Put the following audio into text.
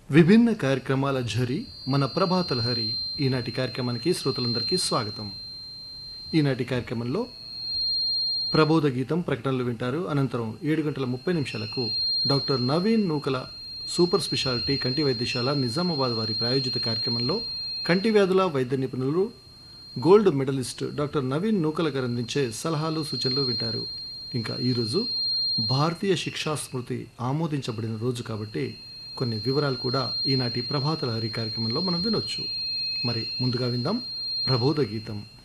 విభిన్న కార్యక్రమాల ఝరి మన ప్రభాత లహరి ఈనాటి కార్యక్రమానికి శ్రోతలందరికీ స్వాగతం ఈనాటి కార్యక్రమంలో ప్రబోధ గీతం ప్రకటనలు వింటారు అనంతరం ఏడు గంటల ముప్పై నిమిషాలకు doctor Naveen Nukala super speciality కంటి వైద్యశాల నిజామాబాద్ వారి ప్రాయోజిత కార్యక్రమంలో కంటి వ్యాధుల వైద్య నిపుణులు gold medallist doctor Naveen Nukala గారు అందించే సలహాలు సూచనలు వింటారు ఇంకా ఈరోజు భారతీయ శిక్షా స్మృతి ఆమోదించబడిన రోజు కాబట్టి కొన్ని వివరాలు కూడా ఈనాటి ప్రభాత లహరి కార్యక్రమంలో మనం వినొచ్చు మరి ముందుగా విందాం ప్రబోధ గీతం